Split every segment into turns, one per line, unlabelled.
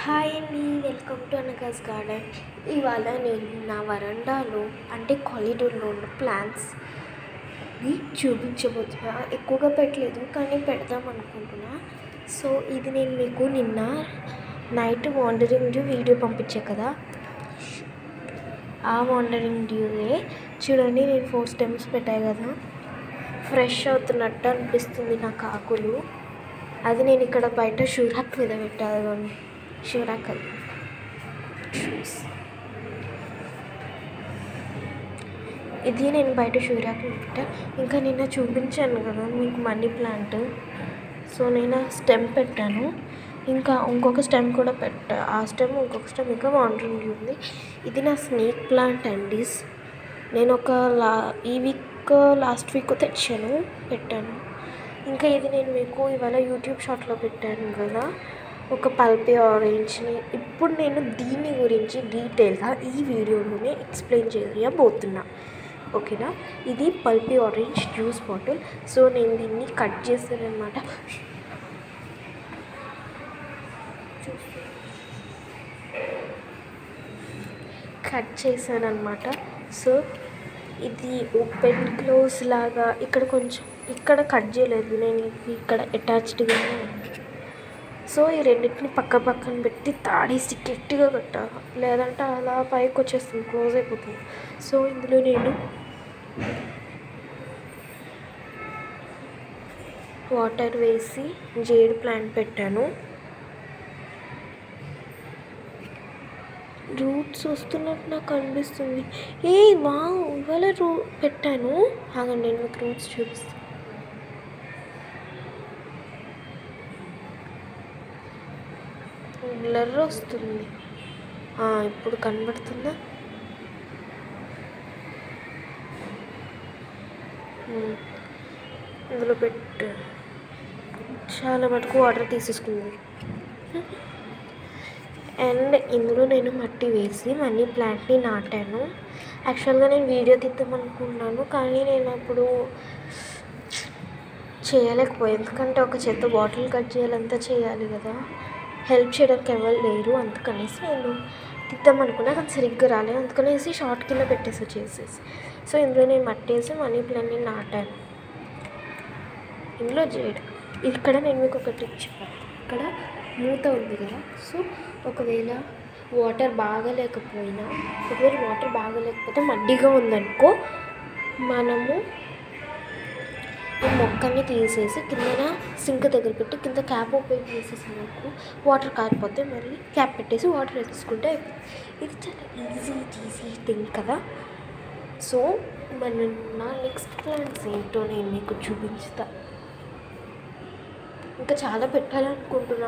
Hi అండి welcome to అనగాస్ garden ఇవాళ నేను నా వరండాలో అంటే కారిడోర్లో ఉన్న ప్లాంట్స్ని చూపించబోతున్నా ఎక్కువగా పెట్టలేదు కానీ పెడదాం అనుకుంటున్నా సో ఇది నేను మీకు నిన్న నైట్ వాండరింగ్ డ్యూ వీడియో పంపించా కదా ఆ వాండరింగ్ డ్యూవే చూడండి నేను ఫోర్ స్టెమ్స్ పెట్టాయి కదా ఫ్రెష్ అవుతున్నట్టు అనిపిస్తుంది నాకు ఆకులు అది నేను ఇక్కడ బయట షూరాక్ మీద పెట్టాను షూరాక్ అది షూస్ ఇది నేను బయట షూరాక్ మీద పెట్టా ఇంకా నిన్న చూపించాను కదా మీకు మనీ ప్లాంట్ సో నేను స్టెమ్ పెట్టాను ఇంకా ఇంకొక స్టెమ్ కూడా పెట్టా ఆ స్టెమ్ ఇంకొక స్టెమ్ ఇంకా వాండరింగ్ ఉంది ఇది నా స్నేక్ ప్లాంట్ అండి నేను ఒక లా ఈ వీక్ లాస్ట్ వీక్ తెచ్చాను పెట్టాను ఇంకా ఇది నేను మీకు ఇవాళ యూట్యూబ్ షార్ట్లో పెట్టాను కదా ఒక పల్పీ ఆరెంజ్ని ఇప్పుడు నేను దీని గురించి డీటెయిల్గా ఈ వీడియోలోనే ఎక్స్ప్లెయిన్ చేయబోతున్నా ఓకేనా ఇది pulpy orange juice bottle so నేను దీన్ని కట్ చేస్తాను అనమాట కట్ చేశాను అనమాట సో ఇది ఓపెన్ క్లోజ్ లాగా ఇక్కడ కొంచెం ఇక్కడ కట్ చేయలేదు నేను ఇది ఇక్కడ అటాచ్డ్గానే ఉంది సో ఈ రెండింటిని పక్క పక్కన పెట్టి తాడేసి గట్టిగా కట్టాలి లేదంటే అలా పైకి వచ్చేస్తుంది క్లోజ్ అయిపోతుంది సో ఇందులో నేను వాటర్ వేసి జేడ్ ప్లాంట్ పెట్టాను రూట్స్ వస్తున్నట్టు నాకు అనిపిస్తుంది ఏ వా ఇవాళ రూ పెట్టాను ఆగండి నేను మీకు రూట్స్ చూపిస్తాను బ్లర్ వస్తుంది ఆ, ఇప్పుడు కనబడుతుందా ఉమ్. ఇందులో పెట్టు చాలా మటుకు వాటర్ తీసేసుకుంది అండ్ ఇందులో నేను మట్టి వేసి మనీ ప్లాంట్ని నాటాను యాక్చువల్గా నేను వీడియో తీద్దాం అనుకున్నాను కానీ నేను అప్పుడు చేయలేకపోయాను ఎందుకంటే ఒక చెత్త బాటిల్ కట్ చేయాలంతా చేయాలి కదా హెల్ప్ చేయడానికి ఎవరు లేరు అందుకనేసి నేను తీద్దాం అనుకున్నా కానీ సరిగ్గా రాలేదు అందుకనేసి షార్ట్ కింద పెట్టేసి చేసేసి సో ఇందులో నేను మట్టి వేసి మనీ ప్లాంట్ని నాటాను ఇందులో చేయడం ఇక్కడ నేను మీకు ఒక టిప్ చెప్పాను ఇక్కడ మూత ఉంది కదా సో ఒకవేళ వాటర్ బాగా లేకపోయినా ఒకవేళ వాటర్ బాగా లేకపోతే మడ్డిగా ఉందనుకో మనము ఈ మొక్కని తీసేసి కిందన సింక్ దగ్గర పెట్టి కింద క్యాప్ ఓపెన్ చేసేసామనుకో వాటర్ కారిపోతే మళ్ళీ క్యాప్ పెట్టేసి వాటర్ వేసుకుంటే అయిపోతుంది ఇది చాలా ఈజీ ఈజీ థింగ్ కదా సో మన నా నెక్స్ట్ ప్లాన్స్ ఏంటో నేను మీకు చూపించుతా ఇంకా చాలా పెట్టాలనుకుంటున్నా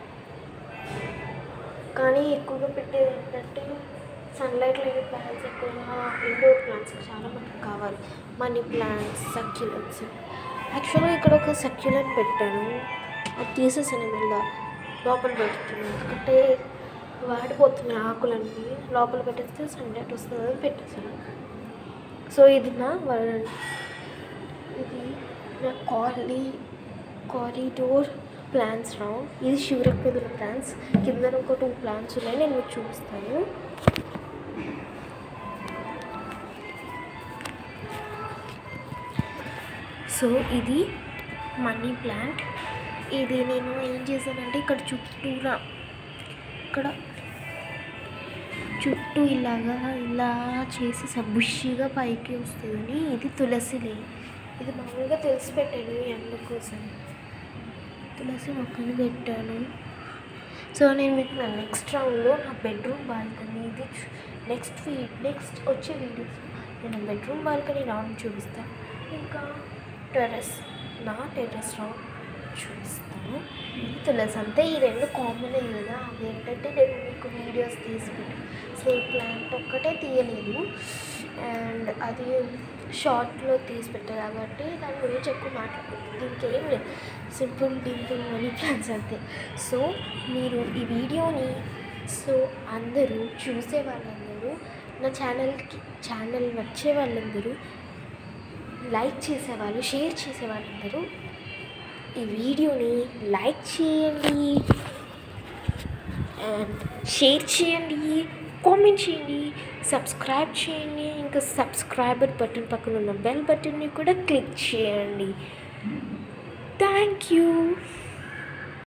కానీ ఎక్కువగా పెట్టేది ఏంటంటే సన్లైట్ లేని ప్లాంట్స్ ఎక్కువగా ఇండోర్ ప్లాంట్స్ చాలా మనకు కావాలి మనీ ప్లాంట్స్ సక్యులెంట్స్ యాక్చువల్గా ఇక్కడ ఒక సక్యులెంట్ పెట్టాను అది తీసేసాను మళ్ళీ లోపల పెడుతున్నాను ఎందుకంటే వాడిపోతున్నాయి ఆకులన్నీ లోపల పెట్టేస్తే సన్లైట్ వస్తుంది అని పెట్టేసాను సో ఇది నా వరణ ఇది నా కాలనీ కారిడోర్ ప్లాంట్స్ రౌండ్ ఇది షూరక్ మీద ఉన్న ప్లాంట్స్ కింద ఒక టూ ప్లాంట్స్ ఉన్నాయి నేను మీకు చూపిస్తాను సో ఇది మనీ ప్లాంట్ ఇది నేను ఏం చేశానంటే ఇక్కడ చుట్టూరా ఇక్కడ చుట్టూ ఇలాగా ఇలా చేసి సబుషిగా పైకి వస్తుందని ఇది తులసిలే ఇది మామూలుగా తెలిసి పెట్టాను ఈ ఎండ కోసం తులసి మొక్కని పెట్టాను సో నేను మీకు నా నెక్స్ట్ రౌండ్లో నా బెడ్రూమ్ బాల్కనీ ఇది నెక్స్ట్ వీ నెక్స్ట్ వచ్చే వీడియోస్ నేను బెడ్రూమ్ బాల్కనీ రౌండ్ చూపిస్తాను ఇంకా టెర్రస్ నా టెర్రస్ రౌండ్ చూపిస్తాను ఇది తులసి అంతే ఈ రెండు కామన్ కదా అవి ఏంటంటే నేను మీకు వీడియోస్ తీసి పెట్టాను స్నేక్ ప్లాంట్ ఒక్కటే తీయలేదు అండ్ అది షార్ట్లో తీసి పెట్టాను కాబట్టి దాని గురించి ఎక్కువ మాట్లాడుతుంది దీనికి ఏం లేదు సింపుల్ డింపుల్ మనీ ప్లాన్స్ అంతే సో మీరు ఈ వీడియోని సో అందరూ చూసే వాళ్ళందరూ నా ఛానల్కి ఛానల్ వచ్చే వాళ్ళందరూ లైక్ చేసేవాళ్ళు షేర్ చేసే వాళ్ళందరూ ఈ వీడియోని లైక్ చేయండి అండ్ షేర్ చేయండి కామెంట్ చేయండి సబ్స్క్రైబ్ చేయండి ఇంకా సబ్స్క్రైబర్ బటన్ పక్కన ఉన్న బెల్ బటన్ని కూడా క్లిక్ చేయండి థ్యాంక్ యూ